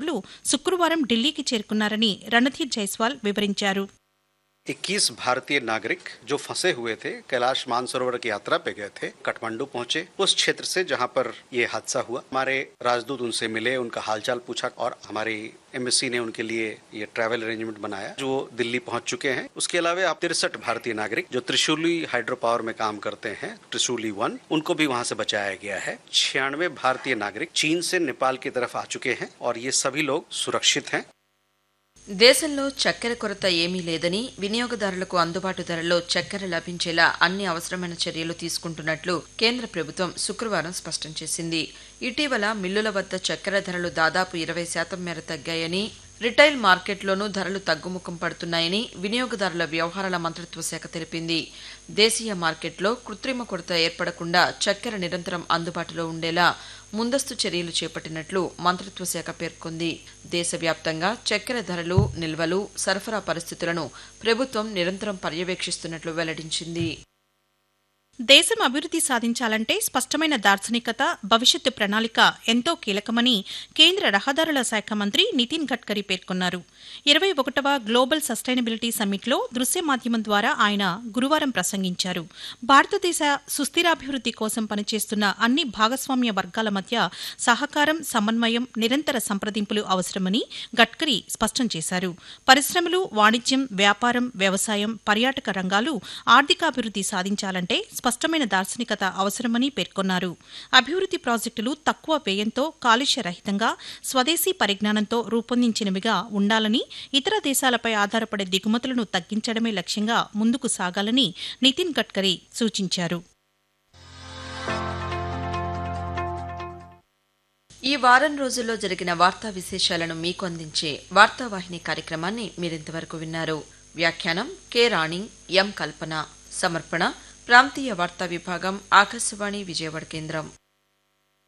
బృందాలు శుక్రవారం ఢిల్లీకి చేరుకున్నారని రణధీర్ జైస్వాల్ వివరించారు 21 भारतीय नागरिक जो फंसे हुए थे कैलाश मानसरोवर की यात्रा पे गए थे काठमांडू पहुंचे उस क्षेत्र से जहां पर ये हादसा हुआ हमारे राजदूत उनसे मिले उनका हालचाल पूछा और हमारी एम्बेसी ने उनके लिए ये ट्रैवल अरेंजमेंट बनाया जो दिल्ली पहुंच चुके हैं उसके अलावा आप तिरसठ भारतीय नागरिक जो त्रिशूली हाइड्रो पावर में काम करते हैं त्रिशूली वन उनको भी वहां से बचाया गया है छियानवे भारतीय नागरिक चीन से नेपाल की तरफ आ चुके हैं और ये सभी लोग सुरक्षित हैं దేశంలో చక్కెర కొరత ఏమీ లేదని వినియోగదారులకు అందుబాటు ధరల్లో చక్కెర లభించేలా అన్ని అవసరమైన చర్యలు తీసుకుంటున్నట్లు కేంద్ర ప్రభుత్వం శుక్రవారం స్పష్టం చేసింది ఇటీవల మిల్లుల వద్ద చక్కెర ధరలు దాదాపు ఇరవై శాతం మేర తగ్గాయని రిటైల్ మార్కెట్లోనూ ధరలు తగ్గుముఖం పడుతున్నాయని వినియోగదారుల వ్యవహారాల మంత్రిత్వ శాఖ తెలిపింది దేశీయ మార్కెట్లో కృత్రిమ కొరత ఏర్పడకుండా చక్కెర నిరంతరం అందుబాటులో ఉండేలా ముందస్తు చర్యలు చేపట్టినట్లు మంత్రిత్వ శాఖ పేర్కొంది దేశవ్యాప్తంగా చక్కెర ధరలు నిల్వలు సరఫరా పరిస్థితులను ప్రభుత్వం నిరంతరం పర్యవేక్షిస్తున్నట్లు వెల్లడించింది దేశం అభివృద్ధి సాధించాలంటే స్పష్టమైన దార్శనికత భవిష్యత్తు ప్రణాళిక ఎంతో కీలకమని కేంద్ర రహదారుల శాఖ మంత్రి నితిన్ గడ్కరీ పేర్కొన్నారు ఇరవై ఒకటవ గ్లోబల్ సస్టైనబిలిటీ సమ్మిట్లో దృశ్య మాధ్యమం ద్వారా ఆయన గురువారం ప్రసంగించారు భారతదేశ సుస్థిరాభివృద్ధి కోసం పనిచేస్తున్న అన్ని భాగస్వామ్య వర్గాల మధ్య సహకారం సమన్వయం నిరంతర సంప్రదింపులు అవసరమని గడ్కరీ స్పష్టం చేశారు పరిశ్రమలు వాణిజ్యం వ్యాపారం వ్యవసాయం పర్యాటక రంగాలు ఆర్థికాభివృద్ధి సాధించాలంటే స్పష్టమైన దార్శనికత అవసరమని పేర్కొన్నారు అభివృద్ధి ప్రాజెక్టులు తక్కువ వ్యయంతో కాలుష్య రహితంగా స్వదేశీ పరిజ్ఞానంతో రూపొందించినవిగా ఉండాలని ఇతర దేశాలపై ఆధారపడే దిగుమతులను తగ్గించడమే లక్ష్యంగా ముందుకు సాగాలని నితిన్ గడ్కరీ సూచించారు ఈ వారం రోజుల్లో జరిగిన వార్తా విశేషాలను మీకు అందించే వార్తావాహిని కార్యక్రమాన్ని మీరింతవరకు విన్నారు వ్యాఖ్యానం కె రాణి ఎం కల్పన సమర్పణ ప్రాంతీయ వార్తా విభాగం ఆకాశవాణి విజయవాడ కేంద్రం